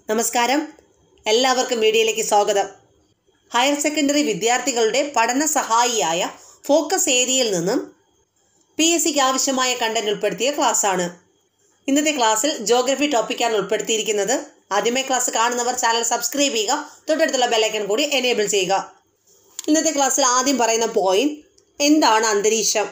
നമസ്കാരം എല്ലാവർക്കും വീഡിയോയിലേക്ക് സ്വാഗതം ഹയർ സെക്കൻഡറി വിദ്യാർത്ഥികളുടെ പഠന സഹായിയായ ഫോക്കസ് ഏരിയയിൽ നിന്നും പി എസ് സിക്ക് ആവശ്യമായ കണ്ടന്റ് ഉൾപ്പെടുത്തിയ ക്ലാസ്സാണ് ഇന്നത്തെ ക്ലാസ്സിൽ ജോഗ്രഫി ടോപ്പിക്കാണ് ഉൾപ്പെടുത്തിയിരിക്കുന്നത് ആദ്യമേ ക്ലാസ് കാണുന്നവർ ചാനൽ സബ്സ്ക്രൈബ് ചെയ്യുക തൊട്ടടുത്തുള്ള ബെല്ലൈക്കൺ കൂടി എനേബിൾ ചെയ്യുക ഇന്നത്തെ ക്ലാസ്സിൽ ആദ്യം പറയുന്ന പോയിന്റ് എന്താണ് അന്തരീക്ഷം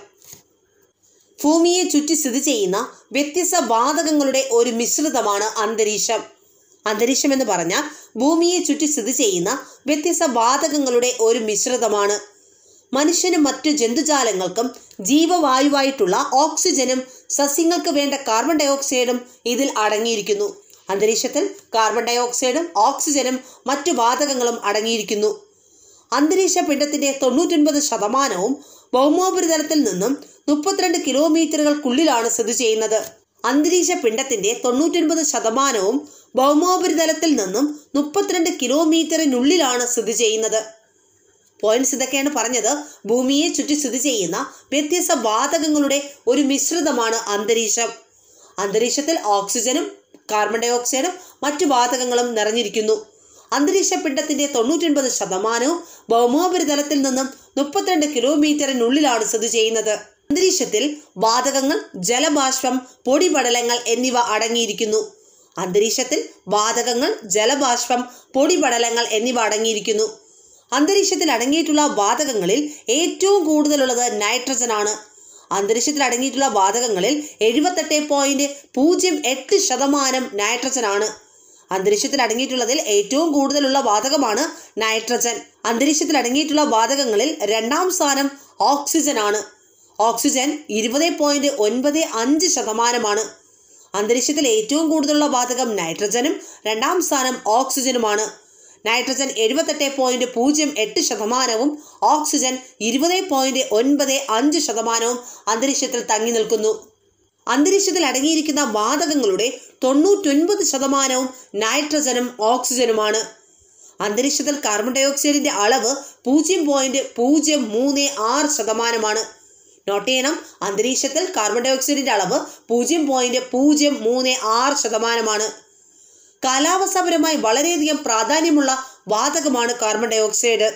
ഭൂമിയെ ചുറ്റി സ്ഥിതി ചെയ്യുന്ന വ്യത്യസ്ത വാതകങ്ങളുടെ ഒരു മിശ്രിതമാണ് അന്തരീക്ഷം അന്തരീക്ഷം എന്ന് പറഞ്ഞാൽ ഭൂമിയെ ചുറ്റി സ്ഥിതി ചെയ്യുന്ന വ്യത്യസ്ത വാതകങ്ങളുടെ ഒരു മിശ്രിതമാണ് മനുഷ്യനും മറ്റു ജന്തുജാലങ്ങൾക്കും ജീവവായുവായിട്ടുള്ള ഓക്സിജനും സസ്യങ്ങൾക്ക് വേണ്ട കാർബൺ ഡയോക്സൈഡും ഇതിൽ അടങ്ങിയിരിക്കുന്നു അന്തരീക്ഷത്തിൽ കാർബൺ ഡയോക്സൈഡും ഓക്സിജനും മറ്റു വാതകങ്ങളും അടങ്ങിയിരിക്കുന്നു അന്തരീക്ഷ പിണ്ഡത്തിന്റെ തൊണ്ണൂറ്റൊൻപത് ശതമാനവും ഭൗമോപരിതലത്തിൽ നിന്നും മുപ്പത്തിരണ്ട് കിലോമീറ്ററുകൾക്കുള്ളിലാണ് സ്ഥിതി ചെയ്യുന്നത് അന്തരീക്ഷ പിണ്ഡത്തിന്റെ തൊണ്ണൂറ്റൊൻപത് ശതമാനവും ഭൗമോപരിതലത്തിൽ നിന്നും മുപ്പത്തിരണ്ട് കിലോമീറ്ററിനുള്ളിലാണ് സ്ഥിതി ചെയ്യുന്നത് പോയിന്റ്സ് ഇതൊക്കെയാണ് പറഞ്ഞത് ഭൂമിയെ ചുറ്റി സ്ഥിതി ചെയ്യുന്ന വ്യത്യസ്ത വാതകങ്ങളുടെ ഒരു മിശ്രിതമാണ് അന്തരീക്ഷം അന്തരീക്ഷത്തിൽ ഓക്സിജനും കാർബൺ ഡൈ ഓക്സൈഡും മറ്റു വാതകങ്ങളും നിറഞ്ഞിരിക്കുന്നു അന്തരീക്ഷ പിണ്ഡത്തിന്റെ തൊണ്ണൂറ്റൊൻപത് ശതമാനവും ഭൗമോപരിതലത്തിൽ നിന്നും മുപ്പത്തിരണ്ട് കിലോമീറ്ററിനുള്ളിലാണ് സ്ഥിതി ചെയ്യുന്നത് അന്തരീക്ഷത്തിൽ വാതകങ്ങൾ ജലബാഷ്പം പൊടിപടലങ്ങൾ എന്നിവ അടങ്ങിയിരിക്കുന്നു അന്തരീക്ഷത്തിൽ വാതകങ്ങൾ ജലബാഷ്പം പൊടിപടലങ്ങൾ എന്നിവ അടങ്ങിയിരിക്കുന്നു അന്തരീക്ഷത്തിൽ അടങ്ങിയിട്ടുള്ള വാതകങ്ങളിൽ ഏറ്റവും കൂടുതലുള്ളത് നൈട്രജൻ ആണ് അന്തരീക്ഷത്തിൽ അടങ്ങിയിട്ടുള്ള വാതകങ്ങളിൽ എഴുപത്തെട്ട് പോയിന്റ് പൂജ്യം എട്ട് ശതമാനം നൈട്രജൻ ആണ് അന്തരീക്ഷത്തിൽ അടങ്ങിയിട്ടുള്ളതിൽ ഏറ്റവും കൂടുതലുള്ള വാതകമാണ് നൈട്രജൻ അന്തരീക്ഷത്തിൽ അടങ്ങിയിട്ടുള്ള വാതകങ്ങളിൽ രണ്ടാം സ്ഥാനം ഓക്സിജൻ ആണ് ഓക്സിജൻ ഇരുപത് പോയിന്റ് ഒൻപത് അഞ്ച് ശതമാനമാണ് അന്തരീക്ഷത്തിൽ ഏറ്റവും കൂടുതലുള്ള വാതകം നൈട്രജനും രണ്ടാം സ്ഥാനം ഓക്സിജനുമാണ് നൈട്രജൻ എഴുപത്തെട്ട് പോയിന്റ് പൂജ്യം എട്ട് ശതമാനവും ഓക്സിജൻ ഇരുപത് പോയിന്റ് ഒൻപത് അഞ്ച് ശതമാനവും അന്തരീക്ഷത്തിൽ തങ്ങി നിൽക്കുന്നു അന്തരീക്ഷത്തിൽ അടങ്ങിയിരിക്കുന്ന വാതകങ്ങളുടെ തൊണ്ണൂറ്റൊൻപത് ശതമാനവും നൈട്രജനും ഓക്സിജനുമാണ് അന്തരീക്ഷത്തിൽ കാർബൺ ഡൈ ഓക്സൈഡിന്റെ അളവ് പൂജ്യം പോയിന്റ് പൂജ്യം മൂന്ന് ആറ് ശതമാനമാണ് നോട്ട് ചെയ്യണം അന്തരീക്ഷത്തിൽ കാർബൺ ഡൈ ഓക്സൈഡിന്റെ അളവ് പൂജ്യം പോയിന്റ് പൂജ്യം മൂന്ന് ആറ് ശതമാനമാണ് കാലാവസ്ഥാപരമായി വളരെയധികം പ്രാധാന്യമുള്ള വാതകമാണ് carbon dioxide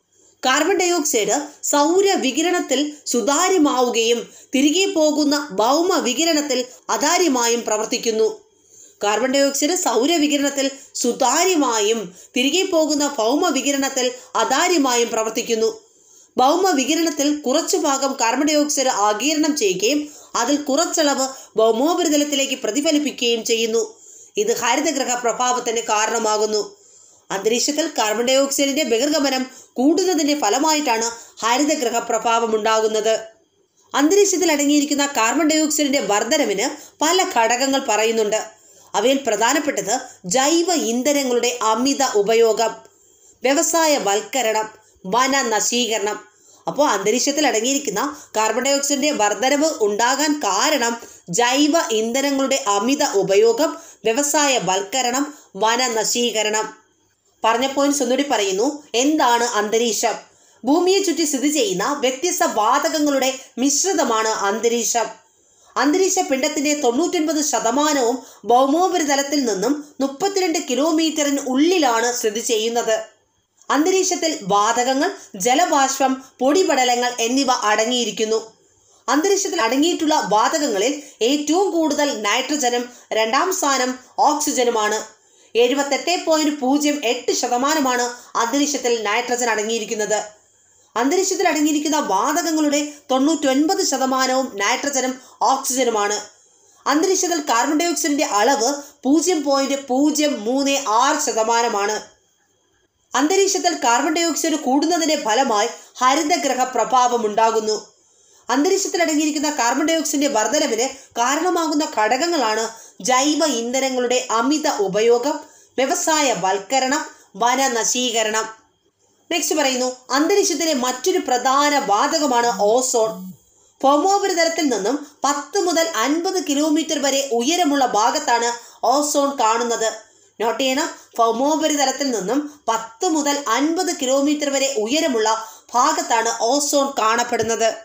carbon dioxide സൗര വികിരണത്തിൽ സുതാര്യമാവുകയും തിരികെ പോകുന്ന ഭൗമ വികിരണത്തിൽ അതാര്യമായും പ്രവർത്തിക്കുന്നു കാർബൺ ഡൈ ഓക്സൈഡ് സൗര വികിരണത്തിൽ സുതാര്യമായും തിരികെ പോകുന്ന ഭൗമ വികിരണത്തിൽ അതാര്യമായും പ്രവർത്തിക്കുന്നു ഭൗമ വികിരണത്തിൽ കുറച്ചു ഭാഗം കാർബൺ ഡൈ ഓക്സൈഡ് ആഗീരണം ചെയ്യുകയും അതിൽ കുറച്ചളവ് ഭൗമോപരിതലത്തിലേക്ക് പ്രതിഫലിപ്പിക്കുകയും ചെയ്യുന്നു ഇത് ഹരിതഗ്രഹ പ്രഭാവത്തിന് കാരണമാകുന്നു അന്തരീക്ഷത്തിൽ കാർബൺ ഡൈ ഓക്സൈഡിന്റെ ബഹിർഗമനം കൂടുന്നതിന്റെ ഫലമായിട്ടാണ് ഹരിതഗ്രഹ പ്രഭാവം ഉണ്ടാകുന്നത് അന്തരീക്ഷത്തിൽ അടങ്ങിയിരിക്കുന്ന കാർബൺ ഡൈ ഓക്സൈഡിന്റെ വർധനവിന് പല ഘടകങ്ങൾ പറയുന്നുണ്ട് അവയിൽ പ്രധാനപ്പെട്ടത് ജൈവ ഇന്ധനങ്ങളുടെ അമിത ഉപയോഗം വ്യവസായ വൽക്കരണം വന നശീകരണം അപ്പോൾ അന്തരീക്ഷത്തിൽ അടങ്ങിയിരിക്കുന്ന കാർബൺ ഡൈ ഓക്സൈഡിന്റെ വർധനവ് ഉണ്ടാകാൻ കാരണം ജൈവ ഇന്ധനങ്ങളുടെ അമിത ഉപയോഗം വ്യവസായ വൽക്കരണം വന നശീകരണം പറഞ്ഞ പോയിന്റ്സ് ഒന്നുകൂടി പറയുന്നു എന്താണ് അന്തരീക്ഷം ഭൂമിയെ ചുറ്റി സ്ഥിതി ചെയ്യുന്ന വ്യത്യസ്ത വാതകങ്ങളുടെ മിശ്രിതമാണ് അന്തരീക്ഷം അന്തരീക്ഷ പിണ്ഡത്തിന്റെ തൊണ്ണൂറ്റൊൻപത് ശതമാനവും ഭൗമോപരിതലത്തിൽ നിന്നും മുപ്പത്തിരണ്ട് കിലോമീറ്ററിന് ഉള്ളിലാണ് സ്ഥിതി ചെയ്യുന്നത് അന്തരീക്ഷത്തിൽ വാതകങ്ങൾ ജലബാഷ്പം പൊടിപടലങ്ങൾ എന്നിവ അടങ്ങിയിരിക്കുന്നു അന്തരീക്ഷത്തിൽ അടങ്ങിയിട്ടുള്ള വാതകങ്ങളിൽ ഏറ്റവും കൂടുതൽ നൈട്രജനും രണ്ടാം സ്ഥാനം ഓക്സിജനുമാണ് എഴുപത്തെട്ട് പോയിന്റ് പൂജ്യം എട്ട് ശതമാനമാണ് അന്തരീക്ഷത്തിൽ നൈട്രജൻ അടങ്ങിയിരിക്കുന്നത് അന്തരീക്ഷത്തിൽ അടങ്ങിയിരിക്കുന്ന വാതകങ്ങളുടെ തൊണ്ണൂറ്റൊൻപത് ശതമാനവും നൈട്രജനും ഓക്സിജനുമാണ് അന്തരീക്ഷത്തിൽ കാർബൺ ഡൈ ഓക്സൈഡിന്റെ അളവ് പൂജ്യം പോയിന്റ് പൂജ്യം മൂന്ന് ആറ് ശതമാനമാണ് അന്തരീക്ഷത്തിൽ കാർബൺ ഡൈ ഓക്സൈഡ് കൂടുന്നതിന്റെ ഫലമായി ഹരിതഗ്രഹ പ്രഭാവം ഉണ്ടാകുന്നു അന്തരീക്ഷത്തിൽ അടങ്ങിയിരിക്കുന്ന കാർബൺ ഡൈ ഓക്സൈഡിന്റെ വർധനവിന് കാരണമാകുന്ന ഘടകങ്ങളാണ് ജൈവ ഇന്ധനങ്ങളുടെ അമിത ഉപയോഗം വ്യവസായ വൽക്കരണം വന നശീകരണം നെക്സ്റ്റ് പറയുന്നു അന്തരീക്ഷത്തിലെ മറ്റൊരു പ്രധാന വാതകമാണ് ഓസോൺ ഭൗമോപരിതലത്തിൽ നിന്നും പത്ത് മുതൽ അൻപത് കിലോമീറ്റർ വരെ ഉയരമുള്ള ഭാഗത്താണ് ഓസോൺ കാണുന്നത് നോട്ട് ചെയ്യണം ഭൗമോപരിതലത്തിൽ നിന്നും പത്ത് മുതൽ അൻപത് കിലോമീറ്റർ വരെ ഉയരമുള്ള ഭാഗത്താണ് ഓസോൺ കാണപ്പെടുന്നത്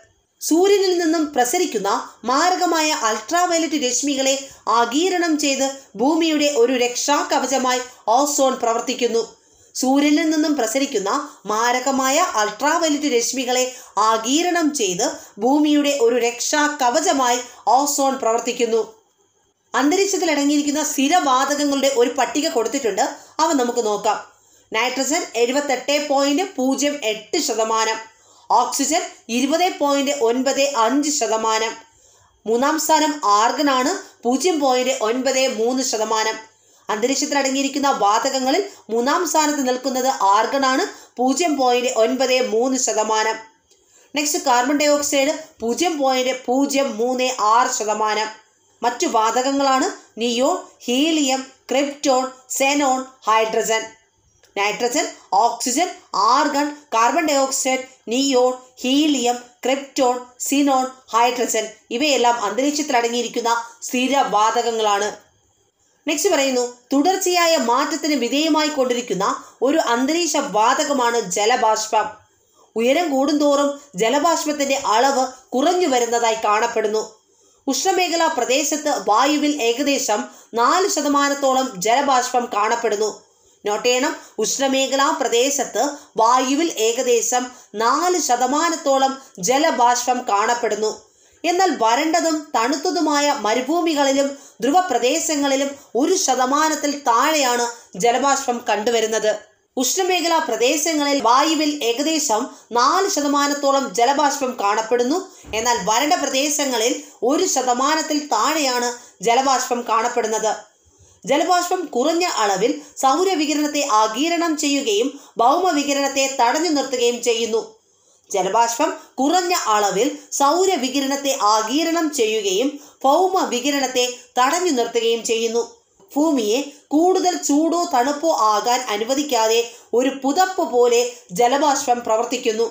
സൂര്യനിൽ നിന്നും പ്രസരിക്കുന്ന മാരകമായ അൾട്രാവയലറ്റ് രശ്മികളെ ആഗീരണം ചെയ്ത് ഭൂമിയുടെ ഒരു രക്ഷാ കവചമായി ഓസോൺ പ്രവർത്തിക്കുന്നു സൂര്യനിൽ നിന്നും പ്രസരിക്കുന്ന മാരകമായ അൾട്രാവയലറ്റ് രശ്മികളെ ആഗീരണം ചെയ്ത് ഭൂമിയുടെ ഒരു രക്ഷാ കവചമായി ഓസോൺ പ്രവർത്തിക്കുന്നു അന്തരീക്ഷത്തിൽ അടങ്ങിയിരിക്കുന്ന സ്ഥിരവാതകങ്ങളുടെ ഒരു പട്ടിക കൊടുത്തിട്ടുണ്ട് അവ നമുക്ക് നോക്കാം നൈട്രജൻ എഴുപത്തെട്ട് പോയിന്റ് പൂജ്യം എട്ട് ശതമാനം ഓക്സിജൻ ഇരുപത് പോയിന്റ് ഒൻപത് അഞ്ച് ശതമാനം മൂന്നാം സ്ഥാനം ആർഗനാണ് പൂജ്യം പോയിന്റ് ഒൻപത് മൂന്ന് ശതമാനം അന്തരീക്ഷത്തിൽ അടങ്ങിയിരിക്കുന്ന വാതകങ്ങളിൽ മൂന്നാം സ്ഥാനത്ത് നിൽക്കുന്നത് ആർഗണാണ് പൂജ്യം പോയിന്റ് ഒൻപത് മൂന്ന് ശതമാനം നെക്സ്റ്റ് കാർബൺ ഡൈ ഓക്സൈഡ് പൂജ്യം പോയിന്റ് പൂജ്യം മൂന്ന് ആറ് ശതമാനം മറ്റു വാതകങ്ങളാണ് neon helium krypton xenon hydrogen nitrogen oxygen argon carbon dioxide neon helium krypton xenon hydrogen ഇവയെല്ലാം അന്തരീക്ഷത്തിൽ അടങ്ങിയിരിക്കുന്ന സ്ഥിരവാതകങ്ങളാണ് നെക്സ്റ്റ് പറയുന്നു തുടർച്ചയായ മാറ്റത്തിന് വിധേയമായി കൊണ്ടിരിക്കുന്ന ഒരു അന്തരീക്ഷ വാതകമാണ് ജലബാഷ്പം ഉയരം കൂടുന്തോറും ജലബാഷ്പത്തിന്റെ അളവ് കുറഞ്ഞു വരുന്നതായി കാണപ്പെടുന്നു ഉഷ്ണമേഖലാ പ്രദേശത്ത് വായുവിൽ ഏകദേശം നാല് ശതമാനത്തോളം ജലബാഷ്പം കാണപ്പെടുന്നു നോട്ട് ചെയ്യണം ഉഷ്ണമേഖലാ പ്രദേശത്ത് വായുവിൽ ഏകദേശം നാല് ശതമാനത്തോളം ജലബാഷ്പം കാണപ്പെടുന്നു എന്നാൽ വരണ്ടതും തണുത്തതുമായ മരുഭൂമികളിലും ധ്രുവപ്രദേശങ്ങളിലും ഒരു ശതമാനത്തിൽ താഴെയാണ് ജലബാഷ്പം കണ്ടുവരുന്നത് ഉഷ്ണമേഖലാ പ്രദേശങ്ങളിൽ വായുവിൽ ഏകദേശം നാല് ശതമാനത്തോളം ജലബാഷ്പം കാണപ്പെടുന്നു എന്നാൽ വരണ്ട പ്രദേശങ്ങളിൽ ഒരു ശതമാനത്തിൽ താഴെയാണ് ജലബാഷ്പം കാണപ്പെടുന്നത് ജലബാഷ്പം കുറഞ്ഞ അളവിൽ സൗരവികിരണത്തെ ആഗീരണം ചെയ്യുകയും ഭൗമവികിരണത്തെ തടഞ്ഞു നിർത്തുകയും ചെയ്യുന്നു ജലബാഷ്പം കുറഞ്ഞ അളവിൽ സൗരവികിരണത്തെ ആഗീരണം ചെയ്യുകയും ഭൗമ വികിരണത്തെ തടഞ്ഞു നിർത്തുകയും ചെയ്യുന്നു ഭൂമിയെ കൂടുതൽ ചൂടോ തണുപ്പോ ആകാൻ അനുവദിക്കാതെ ഒരു പുതപ്പ് പോലെ ജലബാഷ്പം പ്രവർത്തിക്കുന്നു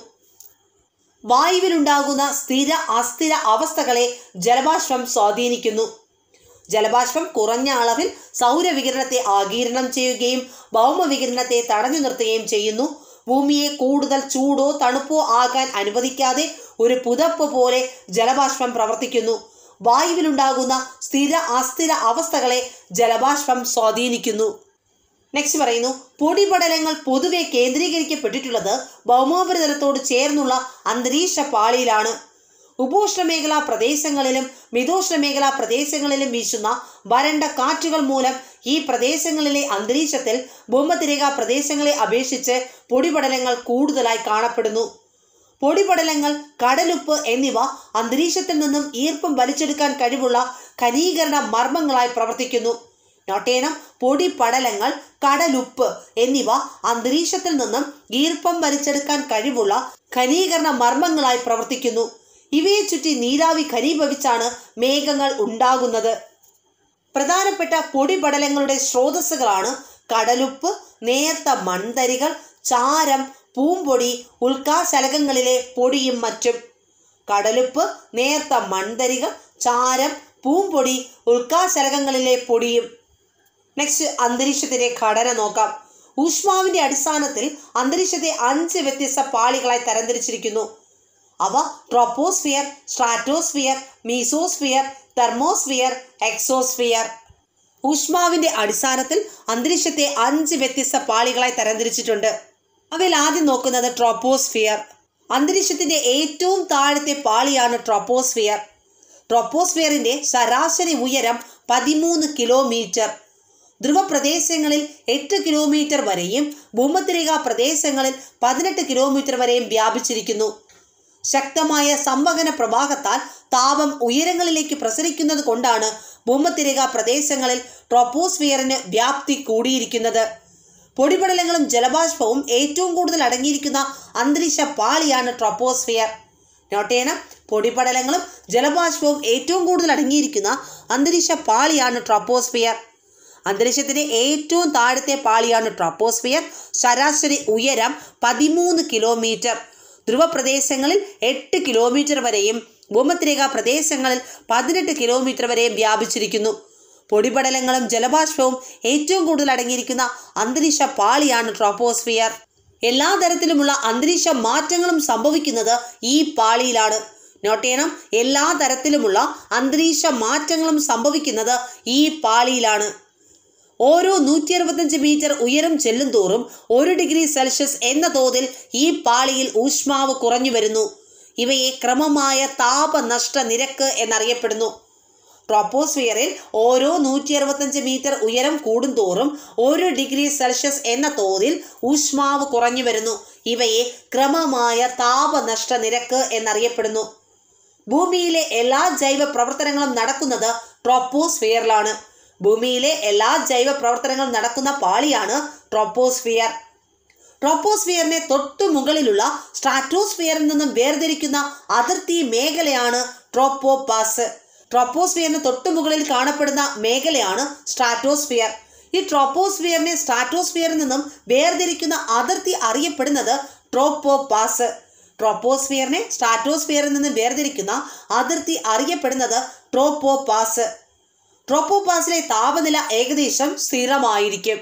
വായുവിലുണ്ടാകുന്ന സ്ഥിര അസ്ഥിര അവസ്ഥകളെ ജലബാഷ്പം സ്വാധീനിക്കുന്നു ജലബാഷ്പം കുറഞ്ഞ അളവിൽ സൗരവികിരണത്തെ ആഗീരണം ചെയ്യുകയും ഭൗമവികിരണത്തെ തടഞ്ഞു നിർത്തുകയും ചെയ്യുന്നു ഭൂമിയെ കൂടുതൽ ചൂടോ തണുപ്പോ ആകാൻ അനുവദിക്കാതെ ഒരു പുതപ്പ് പോലെ ജലബാഷ്പം പ്രവർത്തിക്കുന്നു വായുവിലുണ്ടാകുന്ന സ്ഥിര അസ്ഥിര അവസ്ഥകളെ ജലബാഷ്പം സ്വാധീനിക്കുന്നു നെക്സ്റ്റ് പറയുന്നു പൊടിപടലങ്ങൾ പൊതുവെ കേന്ദ്രീകരിക്കപ്പെട്ടിട്ടുള്ളത് ഭൗമോപരിതലത്തോട് ചേർന്നുള്ള അന്തരീക്ഷ പാളിയിലാണ് ഉപോഷ്ണമേഖലാ പ്രദേശങ്ങളിലും മിതോഷ്ണമേഖലാ പ്രദേശങ്ങളിലും വീശുന്ന വരണ്ട കാറ്റുകൾ മൂലം ഈ പ്രദേശങ്ങളിലെ അന്തരീക്ഷത്തിൽ ഭൂമതിരേഖ പ്രദേശങ്ങളെ അപേക്ഷിച്ച് പൊടിപടലങ്ങൾ കൂടുതലായി കാണപ്പെടുന്നു പൊടിപടലങ്ങൾ കടലുപ്പ് എന്നിവ അന്തരീക്ഷത്തിൽ നിന്നും ഈർപ്പം വലിച്ചെടുക്കാൻ കഴിവുള്ള ഖനീകരണ മർമ്മങ്ങളായി പ്രവർത്തിക്കുന്നു നോട്ടേണം പൊടിപടലങ്ങൾ കടലുപ്പ് എന്നിവ അന്തരീക്ഷത്തിൽ നിന്നും ഈർപ്പം വലിച്ചെടുക്കാൻ കഴിവുള്ള ഖനീകരണ മർമ്മങ്ങളായി പ്രവർത്തിക്കുന്നു ഇവയെ ചുറ്റി നീരാവി ഘനീഭവിച്ചാണ് മേഘങ്ങൾ ഉണ്ടാകുന്നത് പ്രധാനപ്പെട്ട പൊടിപടലങ്ങളുടെ സ്രോതസ്സുകളാണ് കടലുപ്പ് നേർത്ത മൺതരികൾ ചാരം പൂമ്പൊടി ഉൽക്കാശലകങ്ങളിലെ പൊടിയും മറ്റും കടലുപ്പ് നേർത്ത മൺതരികൾ ചാരം പൂമ്പൊടി ഉൽക്കാശലകങ്ങളിലെ പൊടിയും നെക്സ്റ്റ് അന്തരീക്ഷത്തിന്റെ ഘടന നോക്കാം ഊഷ്മാവിന്റെ അടിസ്ഥാനത്തിൽ അന്തരീക്ഷത്തെ അഞ്ച് വ്യത്യസ്ത പാളികളായി തരംതിരിച്ചിരിക്കുന്നു അവ troposphere stratosphere mesosphere thermosphere exosphere ഊഷ്മാവിന്റെ അടിസ്ഥാനത്തിൽ അന്തരീക്ഷത്തെ അഞ്ച് വ്യത്യസ്ത പാളികളായി തരംതിരിച്ചിട്ടുണ്ട് അവയിൽ ആദ്യം നോക്കുന്നത് ട്രോപ്പോസ്ഫിയർ അന്തരീക്ഷത്തിന്റെ ഏറ്റവും താഴത്തെ പാളിയാണ് ട്രോപ്പോസ്ഫിയർ ട്രോപ്പോസ്ഫിയറിന്റെ ശരാശരി ഉയരം പതിമൂന്ന് കിലോമീറ്റർ ധ്രുവപ്രദേശങ്ങളിൽ എട്ട് കിലോമീറ്റർ വരെയും ഭൂമധ്യരേഖാ പ്രദേശങ്ങളിൽ പതിനെട്ട് കിലോമീറ്റർ വരെയും വ്യാപിച്ചിരിക്കുന്നു ശക്തമായ സംവഹന പ്രവാഹത്താൽ താപം ഉയരങ്ങളിലേക്ക് പ്രസരിക്കുന്നത് കൊണ്ടാണ് ഭൂമധ്യരേഖാ പ്രദേശങ്ങളിൽ ട്രോപ്പോസ്ഫിയറിന് വ്യാപ്തി കൂടിയിരിക്കുന്നത് പൊടിപടലങ്ങളും ജലബാഷ്പവും ഏറ്റവും കൂടുതൽ അടങ്ങിയിരിക്കുന്ന അന്തരീക്ഷ പാളിയാണ് ട്രോപ്പോസ്ഫിയർ നോട്ട് ചെയ്യണം പൊടിപടലങ്ങളും ജലബാഷ്പവും ഏറ്റവും കൂടുതൽ അടങ്ങിയിരിക്കുന്ന അന്തരീക്ഷ പാളിയാണ് ട്രോപ്പോസ്ഫിയർ അന്തരീക്ഷത്തിന്റെ ഏറ്റവും താഴത്തെ പാളിയാണ് ട്രോപ്പോസ്ഫിയർ ശരാശരി ഉയരം പതിമൂന്ന് കിലോമീറ്റർ ധ്രുവപ്രദേശങ്ങളിൽ എട്ട് കിലോമീറ്റർ വരെയും ഭൂമധ്യരേഖാ പ്രദേശങ്ങളിൽ പതിനെട്ട് കിലോമീറ്റർ വരെയും വ്യാപിച്ചിരിക്കുന്നു പൊടിപടലങ്ങളും ജലബാഷ്പവും ഏറ്റവും കൂടുതൽ അടങ്ങിയിരിക്കുന്ന അന്തരീക്ഷ പാളിയാണ് ട്രോപ്പോസ്ഫിയർ എല്ലാ തരത്തിലുമുള്ള അന്തരീക്ഷ മാറ്റങ്ങളും സംഭവിക്കുന്നത് ഈ പാളിയിലാണ് നോട്ട് ചെയ്യണം എല്ലാ തരത്തിലുമുള്ള അന്തരീക്ഷ മാറ്റങ്ങളും സംഭവിക്കുന്നത് ഈ പാളിയിലാണ് ഓരോ നൂറ്റി അറുപത്തഞ്ച് മീറ്റർ ഉയരം ചെല്ലും തോറും ഒരു ഡിഗ്രി സെൽഷ്യസ് എന്ന തോതിൽ ഈ പാളിയിൽ ഊഷ്മാവ് കുറഞ്ഞു വരുന്നു ഇവയെ ക്രമമായ താപനഷ്ട നിരക്ക് എന്നറിയപ്പെടുന്നു ട്രോപ്പോസ്ഫിയറിൽ ഓരോ നൂറ്റി അറുപത്തഞ്ച് മീറ്റർ ഉയരം കൂടുന്തോറും ഒരു ഡിഗ്രി സെൽഷ്യസ് എന്ന തോതിൽ ഊഷ്മാവ് കുറഞ്ഞു വരുന്നു ഇവയെ ക്രമമായ താപനഷ്ട നിരക്ക് എന്നറിയപ്പെടുന്നു ഭൂമിയിലെ എല്ലാ ജൈവ പ്രവർത്തനങ്ങളും നടക്കുന്നത് ട്രോപ്പോസ്ഫിയറിലാണ് ഭൂമിയിലെ എല്ലാ ജൈവ പ്രവർത്തനങ്ങളും നടക്കുന്ന പാളിയാണ് ട്രോപ്പോസ്ഫിയർ ട്രോപ്പോസ്ഫിയറിനെ തൊട്ടു മുകളിലുള്ള സ്ട്രാറ്റോസ്ഫിയറിൽ നിന്നും വേർതിരിക്കുന്ന അതിർത്തി മേഖലയാണ് ട്രോപ്പോപാസ് ട്രോപ്പോസ്ഫിയറിന് തൊട്ടു മുകളിൽ കാണപ്പെടുന്ന മേഖലയാണ് സ്ട്രാറ്റോസ്ഫിയർ ഈ ട്രോപ്പോസ്ഫിയറിനെ സ്ട്രാറ്റോസ്ഫിയറിൽ നിന്നും വേർതിരിക്കുന്ന അതിർത്തി അറിയപ്പെടുന്നത് ട്രോപ്പോപാസ് ട്രോപ്പോസ്ഫിയറിനെ സ്ട്രാറ്റോസ്ഫിയറിൽ നിന്ന് വേർതിരിക്കുന്ന അതിർത്തി അറിയപ്പെടുന്നത് ട്രോപ്പോപാസ് ട്രോപ്പോപാസിലെ താപനില ഏകദേശം സ്ഥിരമായിരിക്കും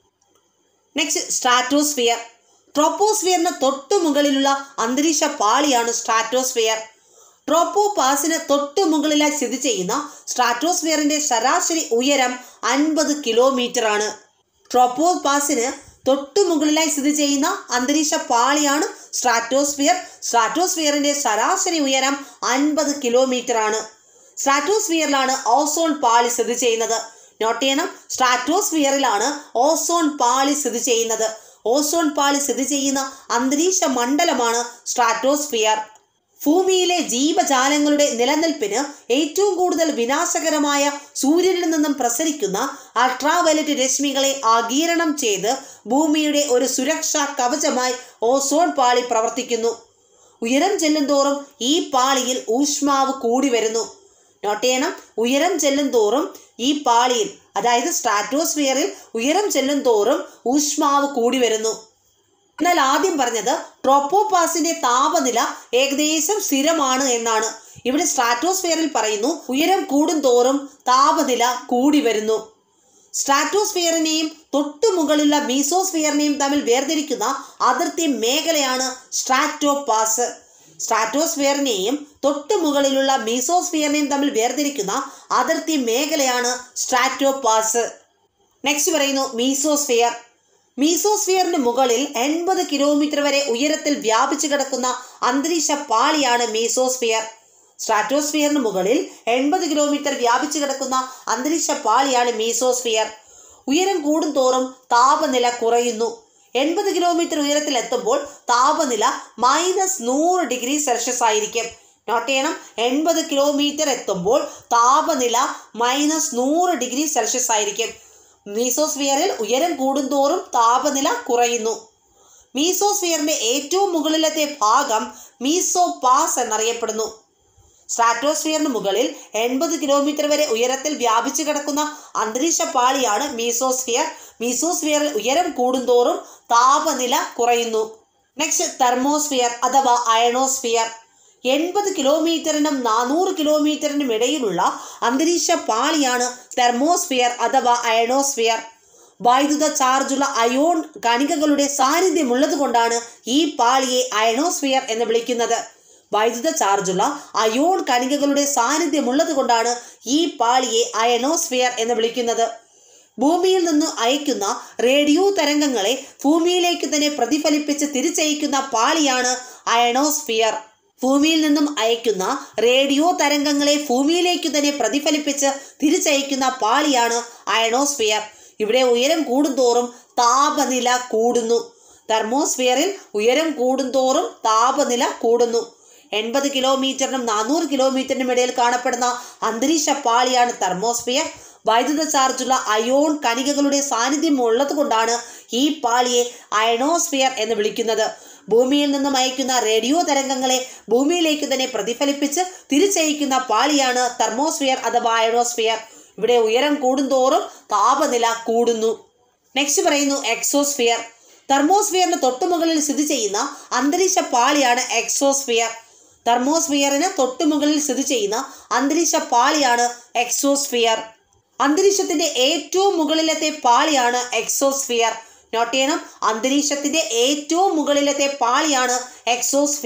നെക്സ്റ്റ് സ്ട്രാറ്റോസ്ഫിയർ ട്രോപ്പോസ്ഫിയറിന് തൊട്ടു മുകളിലുള്ള അന്തരീക്ഷ പാളിയാണ് സ്ട്രാറ്റോസ്ഫിയർ ട്രോപ്പോപാസിന് തൊട്ടു മുകളിലായി സ്ഥിതി ചെയ്യുന്ന സ്ട്രാറ്റോസ്ഫിയറിന്റെ ശരാശരി ഉയരം അൻപത് കിലോമീറ്റർ ആണ് ട്രോപ്പോപാസിന് തൊട്ടു മുകളിലായി സ്ഥിതി ചെയ്യുന്ന അന്തരീക്ഷ പാളിയാണ് സ്ട്രാറ്റോസ്ഫിയർ സ്ട്രാറ്റോസ്ഫിയറിന്റെ ശരാശരി ഉയരം അൻപത് കിലോമീറ്റർ ആണ് സ്ട്രാറ്റോസ്ഫിയറിലാണ് ഓസോൺ പാളി സ്ഥിതി ചെയ്യുന്നത് നോട്ട് ചെയ്യണം സ്ട്രാറ്റോസ്ഫിയറിലാണ് ഓസോൺ പാളി സ്ഥിതി ചെയ്യുന്നത് ഓസോൺ പാളി സ്ഥിതി ചെയ്യുന്ന അന്തരീക്ഷ മണ്ഡലമാണ് സ്ട്രാറ്റോസ്ഫിയർ ഭൂമിയിലെ ജീവജാലങ്ങളുടെ നിലനിൽപ്പിന് ഏറ്റവും കൂടുതൽ വിനാശകരമായ സൂര്യനിൽ നിന്നും പ്രസരിക്കുന്ന അൾട്രാവയലറ്റ് രശ്മികളെ ആഗീരണം ചെയ്ത് ഭൂമിയുടെ ഒരു സുരക്ഷാ കവചമായി ഓസോൺ പാളി പ്രവർത്തിക്കുന്നു ഉയരം ചെല്ലുന്തോറും ഈ പാളിയിൽ ഊഷ്മാവ് കൂടി വരുന്നു നോട്ട് ചെയ്യണം ഉയരം ചെല്ലും തോറും ഈ പാളിയിൽ അതായത് സ്ട്രാറ്റോസ്ഫിയറിൽ ഉയരം ചെല്ലും തോറും ഊഷ്മാവ് കൂടി വരുന്നു എന്നാൽ ആദ്യം പറഞ്ഞത് ട്രോപ്പോപാസിന്റെ താപനില ഏകദേശം സ്ഥിരമാണ് എന്നാണ് ഇവിടെ സ്ട്രാറ്റോസ്ഫിയറിൽ പറയുന്നു ഉയരം കൂടുന്തോറും താപനില കൂടി വരുന്നു സ്ട്രാറ്റോസ്ഫിയറിനെയും തൊട്ടു മുകളിലുള്ള മീസോസ്ഫിയറിനെയും തമ്മിൽ വേർതിരിക്കുന്ന അതിർത്തി മേഖലയാണ് സ്ട്രാറ്റോപാസ് സ്ട്രാറ്റോസ്ഫിയറിനെയും തൊട്ടു മുകളിലുള്ള മീസോസ്ഫിയറിനെയും തമ്മിൽ വേർതിരിക്കുന്ന അതിർത്തി മേഖലയാണ് സ്ട്രാറ്റോപാസ് നെക്സ്റ്റ് പറയുന്നു മീസോസ്ഫിയർ മീസോസ്ഫിയറിന് മുകളിൽ എൺപത് കിലോമീറ്റർ വരെ ഉയരത്തിൽ വ്യാപിച്ചു കിടക്കുന്ന അന്തരീക്ഷ പാളിയാണ് മീസോസ്ഫിയർ സ്ട്രാറ്റോസ്ഫിയറിന് മുകളിൽ എൺപത് കിലോമീറ്റർ വ്യാപിച്ചു കിടക്കുന്ന അന്തരീക്ഷ പാളിയാണ് മീസോസ്ഫിയർ ഉയരം കൂടുന്തോറും താപനില കുറയുന്നു എൺപത് കിലോമീറ്റർ ഉയരത്തിൽ എത്തുമ്പോൾ താപനില മൈനസ് നൂറ് ഡിഗ്രി സെൽഷ്യസ് ആയിരിക്കും നോട്ട് ചെയ്യണം എൺപത് കിലോമീറ്റർ എത്തുമ്പോൾ താപനില മൈനസ് നൂറ് ഡിഗ്രി സെൽഷ്യസ് ആയിരിക്കും മീസോസ്ഫിയറിൽ ഉയരം കൂടുന്തോറും താപനില കുറയുന്നു മീസോസ്ഫിയറിന്റെ ഏറ്റവും മുകളിലത്തെ ഭാഗം മീസോപാസ് എന്നറിയപ്പെടുന്നു സ്ട്രാറ്റോസ്ഫിയറിന് മുകളിൽ എൺപത് കിലോമീറ്റർ വരെ ഉയരത്തിൽ വ്യാപിച്ചു കിടക്കുന്ന അന്തരീക്ഷ പാളിയാണ് മീസോസ്ഫിയർ മീസോസ്ഫിയറിൽ ഉയരം കൂടുന്തോറും താപനില കുറയുന്നു നെക്സ്റ്റ് തെർമോസ്ഫിയർ അഥവാ അയണോസ്ഫിയർ എൺപത് കിലോമീറ്ററിനും നാനൂറ് കിലോമീറ്ററിനും ഇടയിലുള്ള അന്തരീക്ഷ പാളിയാണ് തെർമോസ്ഫിയർ അഥവാ അയണോസ്ഫിയർ വൈദ്യുത ചാർജുള്ള അയോൺ കണികകളുടെ സാന്നിധ്യമുള്ളത് കൊണ്ടാണ് ഈ പാളിയെ അയണോസ്ഫിയർ എന്ന് വിളിക്കുന്നത് വൈദ്യുത ചാർജുള്ള അയോൺ കണികകളുടെ സാന്നിധ്യമുള്ളത് കൊണ്ടാണ് ഈ പാളിയെ അയണോസ്ഫിയർ എന്ന് വിളിക്കുന്നത് ഭൂമിയിൽ നിന്ന് അയക്കുന്ന റേഡിയോ തരംഗങ്ങളെ ഭൂമിയിലേക്ക് തന്നെ പ്രതിഫലിപ്പിച്ച് തിരിച്ചയക്കുന്ന പാളിയാണ് അയണോസ്ഫിയർ ഭൂമിയിൽ നിന്നും അയക്കുന്ന റേഡിയോ തരംഗങ്ങളെ ഭൂമിയിലേക്ക് തന്നെ പ്രതിഫലിപ്പിച്ച് തിരിച്ചയക്കുന്ന പാളിയാണ് അയണോസ്ഫിയർ ഇവിടെ ഉയരം കൂടുന്തോറും താപനില കൂടുന്നു തെർമോസ്ഫിയറിൽ ഉയരം കൂടുന്തോറും താപനില കൂടുന്നു എൺപത് കിലോമീറ്ററിനും നാനൂറ് കിലോമീറ്ററിനും ഇടയിൽ കാണപ്പെടുന്ന അന്തരീക്ഷ പാളിയാണ് തെർമോസ്ഫിയർ വൈദ്യുത ചാർജുള്ള അയോൺ കണികകളുടെ സാന്നിധ്യം ഉള്ളത് കൊണ്ടാണ് ഈ പാളിയെ അയണോസ്ഫിയർ എന്ന് വിളിക്കുന്നത് ഭൂമിയിൽ നിന്നും അയക്കുന്ന റേഡിയോ തരംഗങ്ങളെ ഭൂമിയിലേക്ക് തന്നെ പ്രതിഫലിപ്പിച്ച് തിരിച്ചയക്കുന്ന പാളിയാണ് തെർമോസ്ഫിയർ അഥവാ അയണോസ്ഫിയർ ഇവിടെ ഉയരം കൂടുന്തോറും താപനില കൂടുന്നു നെക്സ്റ്റ് പറയുന്നു എക്സോസ്ഫിയർ തെർമോസ്ഫിയറിന് തൊട്ടുമുകളിൽ സ്ഥിതി ചെയ്യുന്ന അന്തരീക്ഷ പാളിയാണ് എക്സോസ്ഫിയർ തെർമോസ്ഫിയറിന് തൊട്ടുമുകളിൽ സ്ഥിതി ചെയ്യുന്ന അന്തരീക്ഷ പാളിയാണ് എക്സോസ്ഫിയർ അന്തരീക്ഷത്തിന്റെ ഏറ്റവും മുകളിലത്തെ പാളിയാണ് എക്സോസ്ഫിയർ നോട്ട് ചെയ്യണം അന്തരീക്ഷത്തിന്റെ ഏറ്റവും മുകളിലത്തെ പാളിയാണ് എക്സോസ്ഫിയർ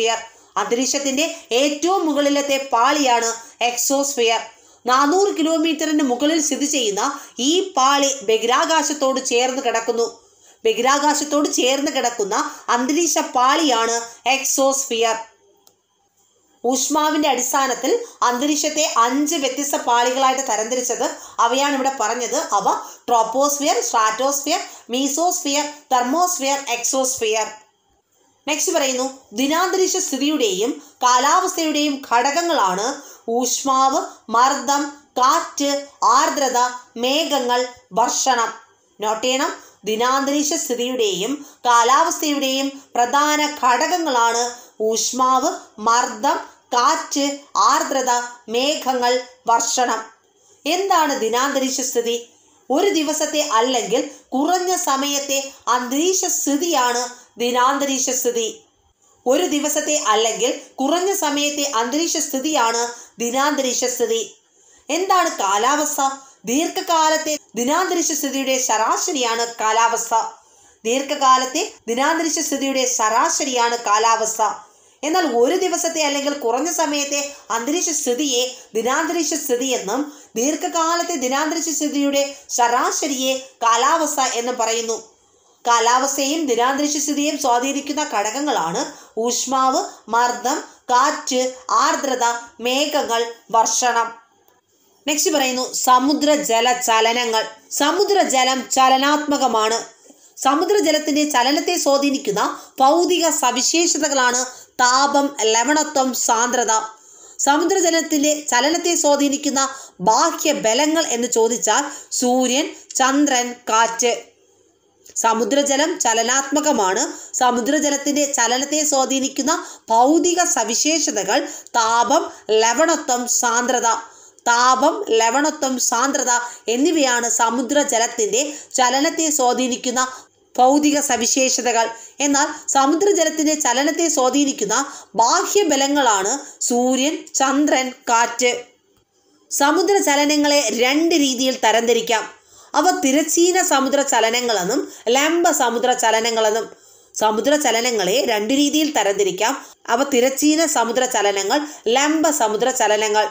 അന്തരീക്ഷത്തിന്റെ ഏറ്റവും മുകളിലത്തെ പാളിയാണ് എക്സോസ്ഫിയർ നാനൂറ് കിലോമീറ്ററിന് മുകളിൽ സ്ഥിതി ചെയ്യുന്ന ഈ പാളി ബഹിരാകാശത്തോട് ചേർന്ന് കിടക്കുന്നു ബഹിരാകാശത്തോട് ചേർന്ന് കിടക്കുന്ന അന്തരീക്ഷ പാളിയാണ് എക്സോസ്ഫിയർ ഊഷ്മാവിന്റെ അടിസ്ഥാനത്തിൽ അന്തരീക്ഷത്തെ അഞ്ച് വ്യത്യസ്ത പാളികളായിട്ട് തരംതിരിച്ചത് അവയാണ് ഇവിടെ പറഞ്ഞത് അവ troposphere stratosphere mesosphere thermosphere exosphere next പറയുന്നു ദിനാന്തരീക്ഷ സ്ഥിതിയുടെയും കാലാവസ്ഥയുടെയും ഘടകങ്ങളാണ് ഊഷ്മാവ് മർദ്ദം കാറ്റ് ആർദ്രത മേഘങ്ങൾ വർഷണം നോട്ട് ചെയ്യണം ദിനാന്തരീക്ഷ സ്ഥിതിയുടെയും കാലാവസ്ഥയുടെയും പ്രധാന ഘടകങ്ങളാണ് ഊഷ്മാവ് മർദ്ദം കാറ്റ് ആർദ്രത മേഘങ്ങൾ വർഷണം എന്താണ് ദിനാന്തരീക്ഷ സ്ഥിതി ഒരു ദിവസത്തെ അല്ലെങ്കിൽ കുറഞ്ഞ സമയത്തെ അന്തരീക്ഷ സ്ഥിതിയാണ് ദിനാന്തരീക്ഷ സ്ഥിതി ഒരു ദിവസത്തെ അല്ലെങ്കിൽ കുറഞ്ഞ സമയത്തെ അന്തരീക്ഷ സ്ഥിതിയാണ് ദിനാന്തരീക്ഷ സ്ഥിതി എന്താണ് കാലാവസ്ഥ ദീർഘകാലത്തെ ദിനാന്തരീക്ഷ സ്ഥിതിയുടെ ശരാശരിയാണ് കാലാവസ്ഥ ദീർഘകാലത്തെ ദിനാന്തരീക്ഷ സ്ഥിതിയുടെ ശരാശരിയാണ് കാലാവസ്ഥ എന്നാൽ ഒരു ദിവസത്തെ അല്ലെങ്കിൽ കുറഞ്ഞ സമയത്തെ അന്തരീക്ഷ സ്ഥിതിയെ ദിനാന്തരീക്ഷ സ്ഥിതി എന്നും ദീർഘകാലത്തെ ദിനാന്തരീക്ഷ സ്ഥിതിയുടെ ശരാശരിയെ കാലാവസ്ഥ എന്നും പറയുന്നു കാലാവസ്ഥയും ദിനാന്തരീക്ഷ സ്ഥിതിയും സ്വാധീനിക്കുന്ന ഘടകങ്ങളാണ് ഊഷ്മാവ് മർദ്ദം കാറ്റ് ആർദ്രത മേഘങ്ങൾ വർഷണം നെക്സ്റ്റ് പറയുന്നു സമുദ്രജല ചലനങ്ങൾ സമുദ്രജലം ചലനാത്മകമാണ് സമുദ്രജലത്തിന്റെ ചലനത്തെ സ്വാധീനിക്കുന്ന ഭൗതിക സവിശേഷതകളാണ് താപം ലവണത്വം സാന്ദ്രത സമുദ്രജലത്തിന്റെ ചലനത്തെ സ്വാധീനിക്കുന്ന ബാഹ്യ ബലങ്ങൾ എന്ന് ചോദിച്ചാൽ സൂര്യൻ ചന്ദ്രൻ കാറ്റ് സമുദ്രജലം ചലനാത്മകമാണ് സമുദ്രജലത്തിന്റെ ചലനത്തെ സ്വാധീനിക്കുന്ന ഭൗതിക സവിശേഷതകൾ താപം ലവണത്വം സാന്ദ്രത താപം ലവണത്വം സാന്ദ്രത എന്നിവയാണ് സമുദ്രജലത്തിന്റെ ചലനത്തെ സ്വാധീനിക്കുന്ന ഭൗതിക സവിശേഷതകൾ എന്നാൽ സമുദ്രജലത്തിന്റെ ചലനത്തെ സ്വാധീനിക്കുന്ന ബാഹ്യബലങ്ങളാണ് സൂര്യൻ ചന്ദ്രൻ കാറ്റ് സമുദ്ര ചലനങ്ങളെ രണ്ട് രീതിയിൽ തരംതിരിക്കാം അവ തിരച്ചീന സമുദ്ര ചലനങ്ങളെന്നും ലംബ സമുദ്ര ചലനങ്ങളെന്നും സമുദ്ര ചലനങ്ങളെ രണ്ട് രീതിയിൽ തരംതിരിക്കാം അവ തിരച്ചീന സമുദ്ര ചലനങ്ങൾ ലംബ സമുദ്ര ചലനങ്ങൾ